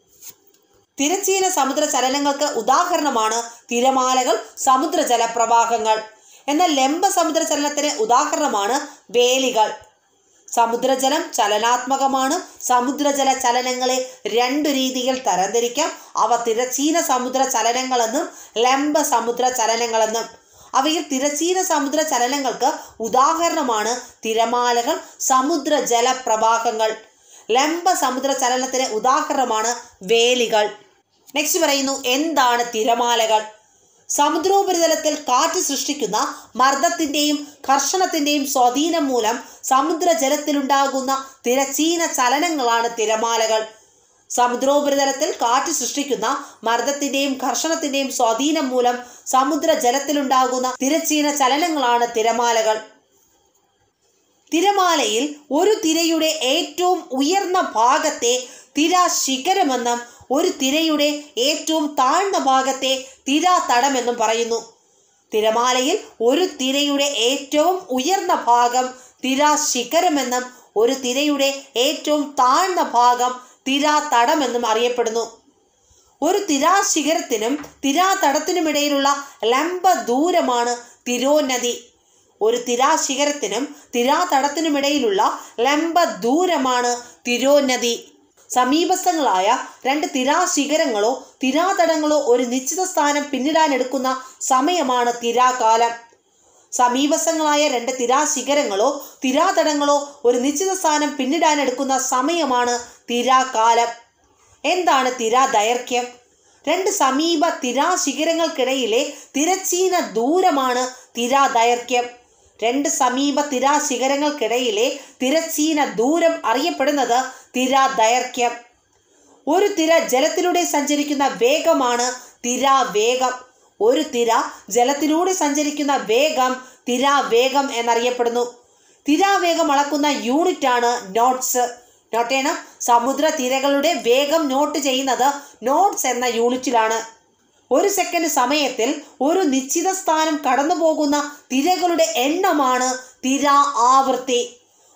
തിരച്ചീന സമുദ്ര ചലനങ്ങൾക്ക് ഉദാഹരണമാണ് തിരമാലകൾ സമുദ്രജല പ്രവാഹങ്ങൾ എന്നാൽ ലംബ സമുദ്ര ചലനത്തിന് ഉദാഹരണമാണ് വേലികൾ സമുദ്രജലം ചലനാത്മകമാണ് സമുദ്രജല ചലനങ്ങളെ രണ്ടു രീതിയിൽ തരംതിരിക്കാം അവ തിരച്ചീന സമുദ്ര ചലനങ്ങളെന്നും ലംബ സമുദ്ര ചലനങ്ങളെന്നും അവയിൽ തിരച്ചീന സമുദ്ര ചലനങ്ങൾക്ക് ഉദാഹരണമാണ് തിരമാലകൾ സമുദ്രജല പ്രവാഹങ്ങൾ ലംബ സമുദ്ര ചലനത്തിന് ഉദാഹരണമാണ് വേലികൾ നെക്സ്റ്റ് പറയുന്നു എന്താണ് തിരമാലകൾ സമുദ്രോപരിതലത്തിൽ കാറ്റ് സൃഷ്ടിക്കുന്ന മർദ്ദത്തിൻ്റെയും ഘർഷണത്തിൻ്റെയും സ്വാധീനം മൂലം സമുദ്രജലത്തിലുണ്ടാകുന്ന തിരച്ചീന ചലനങ്ങളാണ് തിരമാലകൾ സമുദ്രോപരിതലത്തിൽ കാറ്റ് സൃഷ്ടിക്കുന്ന മർദ്ദത്തിൻ്റെയും ഘർഷണത്തിൻ്റെയും സ്വാധീനം മൂലം സമുദ്രജലത്തിലുണ്ടാകുന്ന തിരച്ചീന ചലനങ്ങളാണ് തിരമാലകൾ തിരമാലയിൽ ഒരു തിരയുടെ ഏറ്റവും ഉയർന്ന ഭാഗത്തെ തിര ശിഖരമെന്നും ഒരു തിരയുടെ ഏറ്റവും താഴ്ന്ന ഭാഗത്തെ തിര തടമെന്നും പറയുന്നു തിരമാലയിൽ ഒരു തിരയുടെ ഏറ്റവും ഉയർന്ന ഭാഗം തിര ശിഖരമെന്നും ഒരു തിരയുടെ ഏറ്റവും താഴ്ന്ന ഭാഗം തിര തടമെന്നും അറിയപ്പെടുന്നു ഒരു തിരാശിഖരത്തിനും തിരാതടത്തിനുമിടയിലുള്ള ലംബ ദൂരമാണ് തിരോന്നതി ഒരു തിരാശിഖരത്തിനും തിരാതടത്തിനുമിടയിലുള്ള ലംബ ദൂരമാണ് തിരോന്നതി സമീപസ്ഥങ്ങളായ രണ്ട് തിരാശിഖരങ്ങളോ തിരാതടങ്ങളോ ഒരു നിശ്ചിത സ്ഥാനം പിന്നിടാനെടുക്കുന്ന സമയമാണ് തിരാകാലം സമീപസ്ഥങ്ങളായ രണ്ട് തിരാശിഖരങ്ങളോ തിരാതടങ്ങളോ ഒരു നിശ്ചിത സ്ഥാനം പിന്നിടാനെടുക്കുന്ന സമയമാണ് തിരാകാലം എന്താണ് തിരാദൈർഘ്യം രണ്ട് സമീപ തിരാശിഖരങ്ങൾക്കിടയിലെ തിരച്ചീന ദൂരമാണ് തിരാദൈർഘ്യം രണ്ട് സമീപ തിരാശിഖരങ്ങൾക്കിടയിലെ തിരച്ചീന ദൂരം അറിയപ്പെടുന്നത് തിരാദൈർഘ്യം ഒരു തിര ജലത്തിലൂടെ സഞ്ചരിക്കുന്ന വേഗമാണ് തിരാവേഗം ഒരു തിര ജലത്തിലൂടെ സഞ്ചരിക്കുന്ന വേഗം തിരാവേഗം എന്നറിയപ്പെടുന്നു തിരാവേഗം അളക്കുന്ന യൂണിറ്റാണ് നോട്ട്സ് നോട്ട് ചെയ്യണം സമുദ്ര തിരകളുടെ വേഗം നോട്ട് ചെയ്യുന്നത് നോട്ട്സ് എന്ന യൂണിറ്റിലാണ് ഒരു സെക്കൻഡ് സമയത്തിൽ ഒരു നിശ്ചിത സ്ഥാനം കടന്നു പോകുന്ന തിരകളുടെ എണ്ണമാണ് തിര ആവൃത്തി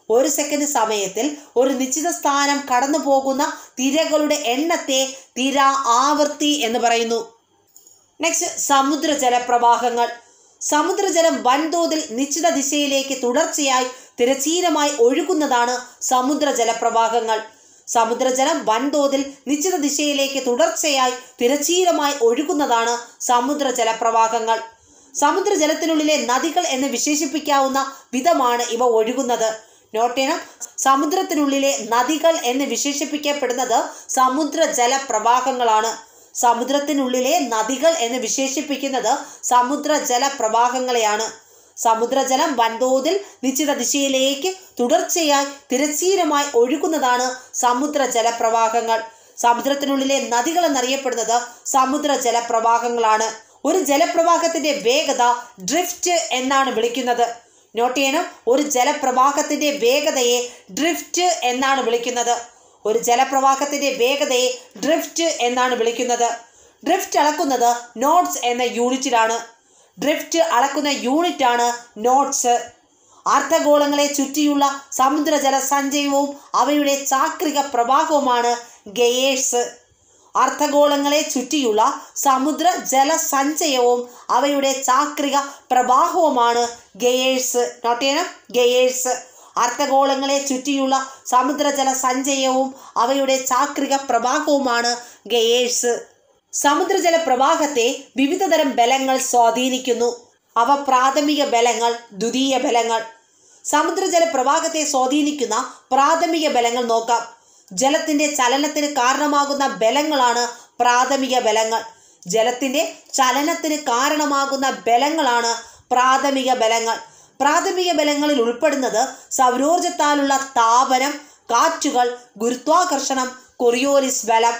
ഒരു സെക്കൻഡ് സമയത്തിൽ ഒരു നിശ്ചിത സ്ഥാനം കടന്നു പോകുന്ന തിരകളുടെ എണ്ണത്തെ തിര ആവൃത്തി എന്ന് പറയുന്നു നെക്സ്റ്റ് സമുദ്രജല പ്രവാഹങ്ങൾ സമുദ്രജലം വൻതോതിൽ നിശ്ചിത ദിശയിലേക്ക് തുടർച്ചയായി തിരച്ചീനമായി ഒഴുകുന്നതാണ് സമുദ്രജല പ്രവാഹങ്ങൾ സമുദ്രജലം വൻതോതിൽ നിശ്ചിത ദിശയിലേക്ക് തുടർച്ചയായി തിരച്ചീനമായി ഒഴുകുന്നതാണ് സമുദ്രജല പ്രവാഹങ്ങൾ സമുദ്രജലത്തിനുള്ളിലെ നദികൾ എന്ന് വിശേഷിപ്പിക്കാവുന്ന വിധമാണ് ഇവ ഒഴുകുന്നത് നോട്ടേണം സമുദ്രത്തിനുള്ളിലെ നദികൾ എന്ന് വിശേഷിപ്പിക്കപ്പെടുന്നത് സമുദ്രജല പ്രവാഹങ്ങളാണ് സമുദ്രത്തിനുള്ളിലെ നദികൾ എന്ന് വിശേഷിപ്പിക്കുന്നത് സമുദ്രജല പ്രവാഹങ്ങളെയാണ് സമുദ്രജലം വൻതോതിൽ നിശ്ചിത ദിശയിലേക്ക് തുടർച്ചയായി തിരച്ചീനമായി ഒഴുകുന്നതാണ് സമുദ്രജല പ്രവാഹങ്ങൾ സമുദ്രത്തിനുള്ളിലെ നദികൾ എന്നറിയപ്പെടുന്നത് സമുദ്രജല പ്രവാഹങ്ങളാണ് ഒരു ജലപ്രവാഹത്തിന്റെ വേഗത ഡ്രിഫ്റ്റ് എന്നാണ് വിളിക്കുന്നത് നോട്ട് ചെയ്യണം ഒരു ജലപ്രവാഹത്തിന്റെ വേഗതയെ ഡ്രിഫ്റ്റ് എന്നാണ് വിളിക്കുന്നത് ഒരു ജലപ്രവാഹത്തിന്റെ വേഗതയെ ഡ്രിഫ്റ്റ് എന്നാണ് വിളിക്കുന്നത് ഡ്രിഫ്റ്റ് അളക്കുന്നത് നോട്ട്സ് എന്ന യൂണിറ്റിലാണ് ഡ്രിഫ്റ്റ് അളക്കുന്ന യൂണിറ്റാണ് നോട്ട്സ് അർദ്ധഗോളങ്ങളെ ചുറ്റിയുള്ള സമുദ്രജല സഞ്ചയവും അവയുടെ ചാക്രിക പ്രവാഹവുമാണ് ഗയേഴ്സ് അർദ്ധഗോളങ്ങളെ ചുറ്റിയുള്ള സമുദ്ര ജല സഞ്ചയവും അവയുടെ ചാക്രിക പ്രവാഹവുമാണ് ഗയേഴ്സ് നോട്ട് ചെയ്യണം ഗയേഴ്സ് അർദ്ധഗോളങ്ങളെ ചുറ്റിയുള്ള സമുദ്രജല സഞ്ചയവും അവയുടെ ചാക്രിക പ്രവാഹവുമാണ് ഗയേഴ്സ് സമുദ്രജല പ്രവാഹത്തെ വിവിധതരം ബലങ്ങൾ സ്വാധീനിക്കുന്നു അവ പ്രാഥമിക ബലങ്ങൾ ദ്വിതീയ ബലങ്ങൾ സമുദ്രജല പ്രവാഹത്തെ സ്വാധീനിക്കുന്ന പ്രാഥമിക ബലങ്ങൾ നോക്കാം ജലത്തിന്റെ ചലനത്തിന് കാരണമാകുന്ന ബലങ്ങളാണ് പ്രാഥമിക ബലങ്ങൾ ജലത്തിന്റെ ചലനത്തിന് കാരണമാകുന്ന ബലങ്ങളാണ് പ്രാഥമിക ബലങ്ങൾ പ്രാഥമിക ബലങ്ങളിൽ ഉൾപ്പെടുന്നത് സൗരോർജത്താലുള്ള താപനം കാറ്റുകൾ ഗുരുത്വാകർഷണം കൊറിയോലിസ് ബലം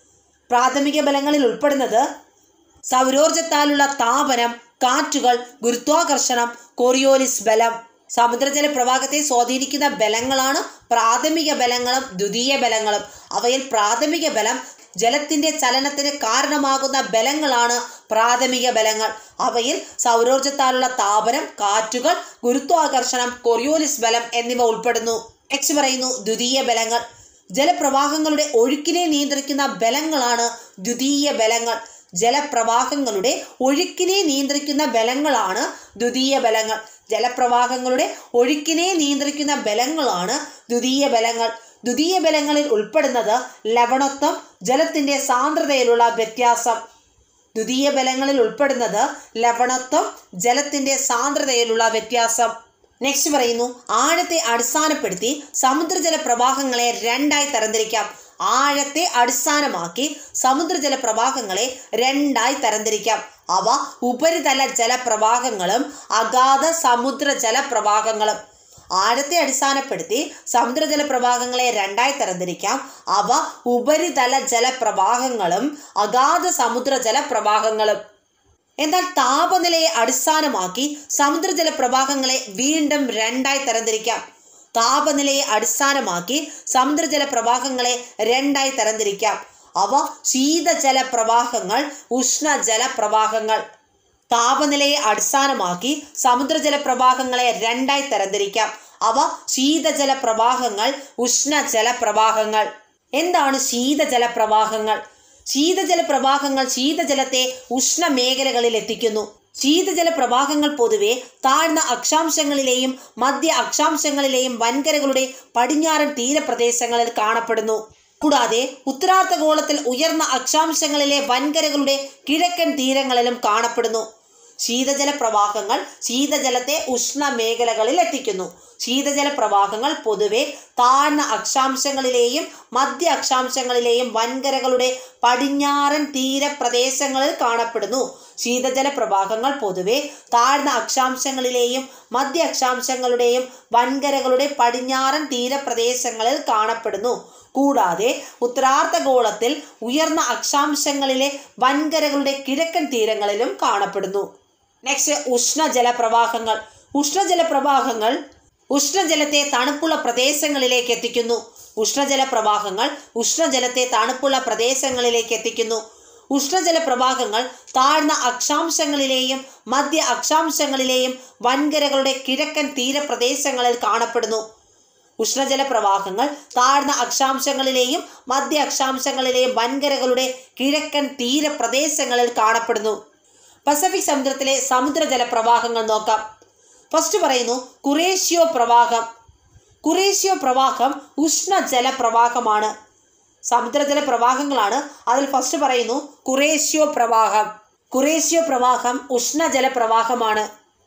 പ്രാഥമിക ബലങ്ങളിൽ ഉൾപ്പെടുന്നത് സൗരോർജത്താലുള്ള താപനം കാറ്റുകൾ ഗുരുത്വാകർഷണം കോറിയോലിസ് ബലം സമുദ്രജല പ്രവാഹത്തെ സ്വാധീനിക്കുന്ന ബലങ്ങളാണ് പ്രാഥമിക ബലങ്ങളും ദ്വിതീയ ബലങ്ങളും അവയിൽ പ്രാഥമിക ബലം ജലത്തിന്റെ ചലനത്തിന് കാരണമാകുന്ന ബലങ്ങളാണ് പ്രാഥമിക ബലങ്ങൾ അവയിൽ സൗരോർജത്താലുള്ള താപനം കാറ്റുകൾ ഗുരുത്വാകർഷണം കൊറിയോലിസ് ബലം എന്നിവ ഉൾപ്പെടുന്നു നെക്സ്റ്റ് പറയുന്നു ദ്വിതീയ ബലങ്ങൾ ജലപ്രവാഹങ്ങളുടെ ഒഴുക്കിനെ നിയന്ത്രിക്കുന്ന ബലങ്ങളാണ് ദ്വിതീയ ബലങ്ങൾ ജലപ്രവാഹങ്ങളുടെ ഒഴുക്കിനെ നിയന്ത്രിക്കുന്ന ബലങ്ങളാണ് ദ്വിതീയ ബലങ്ങൾ ജലപ്രവാഹങ്ങളുടെ ഒഴുക്കിനെ നിയന്ത്രിക്കുന്ന ബലങ്ങളാണ് ദ്വിതീയ ബലങ്ങൾ ദ്വിതീയ ബലങ്ങളിൽ ഉൾപ്പെടുന്നത് ലവണത്വം ജലത്തിന്റെ സാന്ദ്രതയിലുള്ള വ്യത്യാസം ദ്വിതീയ ബലങ്ങളിൽ ഉൾപ്പെടുന്നത് ലവണത്വം ജലത്തിന്റെ സാന്ദ്രതയിലുള്ള വ്യത്യാസം നെക്സ്റ്റ് പറയുന്നു ആഴത്തെ അടിസ്ഥാനപ്പെടുത്തി സമുദ്രജല പ്രവാഹങ്ങളെ രണ്ടായി തരംതിരിക്കാം ആഴത്തെ അടിസ്ഥാനമാക്കി സമുദ്രജല പ്രവാഹങ്ങളെ രണ്ടായി തരംതിരിക്കാം അവ ഉപരിതല ജലപ്രവാഹങ്ങളും അഗാധ സമുദ്ര ജലപ്രവാഹങ്ങളും ആഴത്തെ അടിസ്ഥാനപ്പെടുത്തി സമുദ്രജല പ്രവാഹങ്ങളെ രണ്ടായി തരംതിരിക്കാം അവ ഉപരിതല ജലപ്രവാഹങ്ങളും അഗാധ സമുദ്ര ജലപ്രവാഹങ്ങളും എന്നാൽ താപനിലയെ അടിസ്ഥാനമാക്കി സമുദ്രജല പ്രവാഹങ്ങളെ വീണ്ടും രണ്ടായി തരംതിരിക്കാം താപനിലയെ അടിസ്ഥാനമാക്കി സമുദ്രജല പ്രവാഹങ്ങളെ രണ്ടായി തരംതിരിക്കാം അവ ശീതജല പ്രവാഹങ്ങൾ ഉഷ്ണജല പ്രവാഹങ്ങൾ താപനിലയെ അടിസ്ഥാനമാക്കി സമുദ്രജല പ്രവാഹങ്ങളെ രണ്ടായി തരംതിരിക്കാം അവ ശീതജല പ്രവാഹങ്ങൾ ഉഷ്ണജല പ്രവാഹങ്ങൾ എന്താണ് ശീതജല പ്രവാഹങ്ങൾ ശീതജല പ്രവാഹങ്ങൾ ശീതജലത്തെ ഉഷ്ണമേഖലകളിൽ എത്തിക്കുന്നു ശീതജല പ്രവാഹങ്ങൾ പൊതുവെ താഴ്ന്ന അക്ഷാംശങ്ങളിലെയും മധ്യ അക്ഷാംശങ്ങളിലെയും വൻകരകളുടെ പടിഞ്ഞാറൻ തീരപ്രദേശങ്ങളിൽ കാണപ്പെടുന്നു കൂടാതെ ഉത്തരാർദ്ധഗോളത്തിൽ ഉയർന്ന അക്ഷാംശങ്ങളിലെ വൻകരകളുടെ കിഴക്കൻ തീരങ്ങളിലും കാണപ്പെടുന്നു ശീതജല പ്രവാഹങ്ങൾ ശീതജലത്തെ ഉഷ്ണമേഖലകളിൽ എത്തിക്കുന്നു ശീതജല പ്രവാഹങ്ങൾ പൊതുവെ താഴ്ന്ന അക്ഷാംശങ്ങളിലെയും മധ്യ അക്ഷാംശങ്ങളിലെയും വൻകരകളുടെ പടിഞ്ഞാറൻ തീരപ്രദേശങ്ങളിൽ കാണപ്പെടുന്നു ശീതജല പ്രവാഹങ്ങൾ പൊതുവെ താഴ്ന്ന അക്ഷാംശങ്ങളിലെയും മധ്യ അക്ഷാംശങ്ങളുടെയും വൻകരകളുടെ പടിഞ്ഞാറൻ തീരപ്രദേശങ്ങളിൽ കാണപ്പെടുന്നു കൂടാതെ ഉത്തരാർദ്ധഗോളത്തിൽ ഉയർന്ന അക്ഷാംശങ്ങളിലെ വൻകരകളുടെ കിഴക്കൻ തീരങ്ങളിലും കാണപ്പെടുന്നു നെക്സ്റ്റ് ഉഷ്ണജല പ്രവാഹങ്ങൾ ഉഷ്ണജല പ്രവാഹങ്ങൾ ഉഷ്ണജലത്തെ തണുപ്പുള്ള പ്രദേശങ്ങളിലേക്ക് എത്തിക്കുന്നു ഉഷ്ണജല പ്രവാഹങ്ങൾ ഉഷ്ണജലത്തെ തണുപ്പുള്ള പ്രദേശങ്ങളിലേക്ക് എത്തിക്കുന്നു ഉഷ്ണജല പ്രവാഹങ്ങൾ താഴ്ന്ന അക്ഷാംശങ്ങളിലെയും മധ്യ അക്ഷാംശങ്ങളിലെയും വൻകരകളുടെ കിഴക്കൻ തീരപ്രദേശങ്ങളിൽ കാണപ്പെടുന്നു ഉഷ്ണജല പ്രവാഹങ്ങൾ താഴ്ന്ന അക്ഷാംശങ്ങളിലെയും മധ്യ അക്ഷാംശങ്ങളിലെയും വൻകരകളുടെ കിഴക്കൻ തീരപ്രദേശങ്ങളിൽ കാണപ്പെടുന്നു പസഫിക് സമുദ്രത്തിലെ സമുദ്രജല പ്രവാഹങ്ങൾ നോക്കാം ഫസ്റ്റ് പറയുന്നു കുറേഷ്യോ പ്രവാഹം കുറേഷ്യോ പ്രവാഹം ഉഷ്ണജല പ്രവാഹമാണ് സമുദ്രജല പ്രവാഹങ്ങളാണ് അതിൽ ഫസ്റ്റ് പറയുന്നു കുറേഷ്യോ പ്രവാഹം കുറേഷ്യോ പ്രവാഹം ഉഷ്ണജല പ്രവാഹമാണ്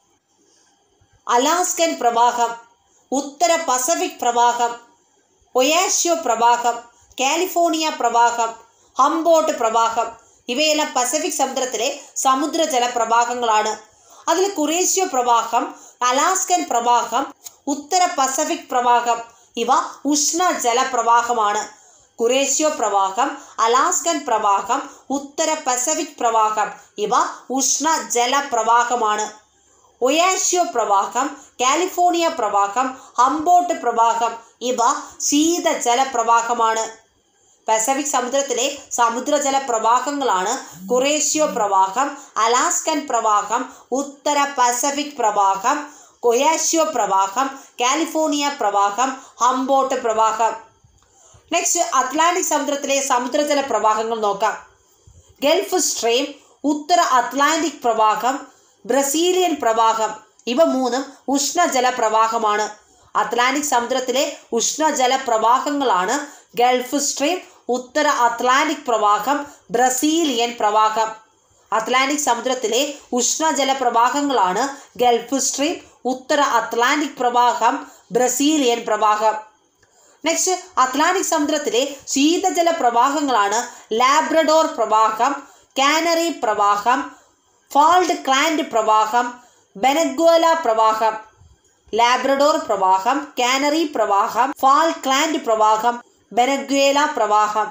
അലാസ്കൻ പ്രവാഹം ഉത്തര പസഫിക് പ്രവാഹം ഒയാഷ്യോ പ്രവാഹം കാലിഫോർണിയ പ്രവാഹം ഹംബോട്ട് പ്രവാഹം ഇവയെല്ലാം പസഫിക് സമുദ്രത്തിലെ സമുദ്രജല പ്രവാഹങ്ങളാണ് അതിൽ കുറേഷ്യോ പ്രവാഹം അലാസ്കൻ പ്രവാഹം ഉത്തര പസഫിക് പ്രവാഹം ഇവ ഉഷ്ണജല പ്രവാഹമാണ് കുറേഷ്യോ പ്രവാഹം അലാസ്കൻ പ്രവാഹം ഉത്തര പസഫിക് പ്രവാഹം ഇവ ഉഷ്ണജല പ്രവാഹമാണ് ഒയാഷ്യോ പ്രവാഹം കാലിഫോർണിയ പ്രവാഹം ഹംബോട്ട് പ്രവാഹം ഇവ ശീതജല പ്രവാഹമാണ് പസഫിക് സമുദ്രത്തിലെ സമുദ്രജല പ്രവാഹങ്ങളാണ് കുറേഷ്യോ പ്രവാഹം അലാസ്കൻ പ്രവാഹം ഉത്തര പസഫിക് പ്രവാഹം കൊയാഷ്യോ പ്രവാഹം കാലിഫോർണിയ പ്രവാഹം ഹംബോട്ട് പ്രവാഹം നെക്സ്റ്റ് അറ്റ്ലാന്റിക് സമുദ്രത്തിലെ സമുദ്രജല പ്രവാഹങ്ങൾ നോക്കാം ഗൾഫ് സ്ട്രീം ഉത്തര അറ്റ്ലാന്റിക് പ്രവാഹം ബ്രസീലിയൻ പ്രവാഹം ഇവ മൂന്നും ഉഷ്ണജല പ്രവാഹമാണ് അറ്റ്ലാന്റിക് സമുദ്രത്തിലെ ഉഷ്ണജല പ്രവാഹങ്ങളാണ് ഗൾഫ് സ്ട്രീം ഉത്തര അറ്റ്ലാന്റിക് പ്രവാഹം ബ്രസീലിയൻ പ്രവാഹം അറ്റ്ലാന്റിക് സമുദ്രത്തിലെ ഉഷ്ണജല പ്രവാഹങ്ങളാണ് ഗൾഫ് സ്ട്രീം ഉത്തര അറ്റ്ലാന്റിക് പ്രവാഹം ബ്രസീലിയൻ പ്രവാഹം നെക്സ്റ്റ് അറ്റ്ലാന്റിക് സമുദ്രത്തിലെ ശീതജല പ്രവാഹങ്ങളാണ് ലാബ്രഡോർ പ്രവാഹം കാനറി പ്രവാഹം ഫാൾഡ് ക്ലാൻഡ് പ്രവാഹം ബെനഗ്വല പ്രവാഹം ലാബ്രഡോർ പ്രവാഹം കാനറി പ്രവാഹം ഫാൾ ക്ലാൻഡ് പ്രവാഹം ബെനഗ്വേല പ്രവാഹം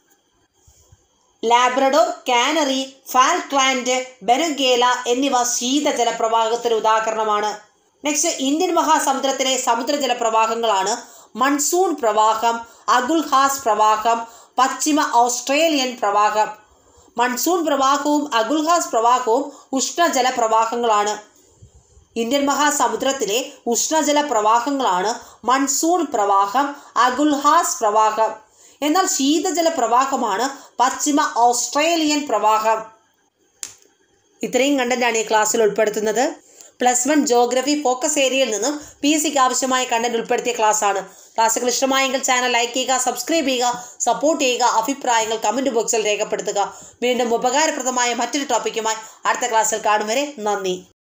ലാബ്രഡോർ കാനറി ഫാൽക്ലാൻഡ് ബെനഗേല എന്നിവ ശീതജല പ്രവാഹത്തിന് ഉദാഹരണമാണ് നെക്സ്റ്റ് ഇന്ത്യൻ മഹാസമുദ്രത്തിലെ സമുദ്രജല പ്രവാഹങ്ങളാണ് മൺസൂൺ പ്രവാഹം അഗുൽഹാസ് പ്രവാഹം പശ്ചിമ ഓസ്ട്രേലിയൻ പ്രവാഹം മൺസൂൺ പ്രവാഹവും അഗുൽഹാസ് പ്രവാഹവും ഉഷ്ണജല പ്രവാഹങ്ങളാണ് ഇന്ത്യൻ മഹാസമുദ്രത്തിലെ ഉഷ്ണജല പ്രവാഹങ്ങളാണ് മൺസൂൺ പ്രവാഹം അഗുൽഹാസ് പ്രവാഹം എന്നാൽ ശീതജല പ്രവാഹമാണ് പശ്ചിമ ഓസ്ട്രേലിയൻ പ്രവാഹം ഇത്രയും കണ്ടന്റാണ് ഈ ക്ലാസ്സിൽ ഉൾപ്പെടുത്തുന്നത് പ്ലസ് വൺ ജോഗ്രഫി ഫോക്കസ് ഏരിയയിൽ നിന്നും പി എസ് സിക്ക് ആവശ്യമായ കണ്ടന്റ് ഉൾപ്പെടുത്തിയ ക്ലാസ്സാണ് ക്ലാസ്സുകൾ ഇഷ്ടമായെങ്കിൽ ചാനൽ ലൈക്ക് ചെയ്യുക സബ്സ്ക്രൈബ് ചെയ്യുക സപ്പോർട്ട് ചെയ്യുക അഭിപ്രായങ്ങൾ കമൻറ്റ് ബോക്സിൽ രേഖപ്പെടുത്തുക വീണ്ടും ഉപകാരപ്രദമായ മറ്റൊരു ടോപ്പിക്കുമായി അടുത്ത ക്ലാസ്സിൽ കാണും വരെ നന്ദി